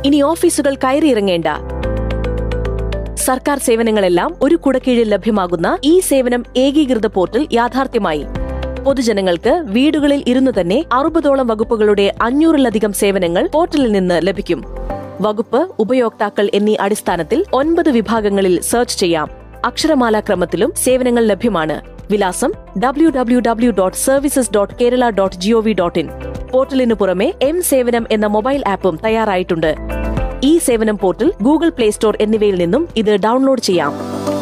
ഇനി ഓഫീസുകൾ കയറിയിറങ്ങേണ്ട സർക്കാർ സേവനങ്ങളെല്ലാം ഒരു കുടക്കീഴിൽ ലഭ്യമാകുന്ന ഈ സേവനം ഏകീകൃത പോർട്ടൽ യാഥാർത്ഥ്യമായി പൊതുജനങ്ങൾക്ക് വീടുകളിൽ ഇരുന്നു തന്നെ അറുപതോളം വകുപ്പുകളുടെ അഞ്ഞൂറിലധികം സേവനങ്ങൾ പോർട്ടലിൽ നിന്ന് ലഭിക്കും വകുപ്പ് ഉപയോക്താക്കൾ എന്നീ അടിസ്ഥാനത്തിൽ ഒൻപത് വിഭാഗങ്ങളിൽ സെർച്ച് ചെയ്യാം അക്ഷരമാല ക്രമത്തിലും സേവനങ്ങൾ ലഭ്യമാണ് വിലാസം W W W dot services dot Kerala dot G O V dot in പോർട്ടലിനു പുറമെ എം സേവനം എന്ന മൊബൈൽ ആപ്പും തയ്യാറായിട്ടുണ്ട് ഈ സേവനം പോർട്ടൽ ഗൂഗിൾ പ്ലേ സ്റ്റോർ എന്നിവയിൽ നിന്നും ഇത് ഡൗൺലോഡ് ചെയ്യാം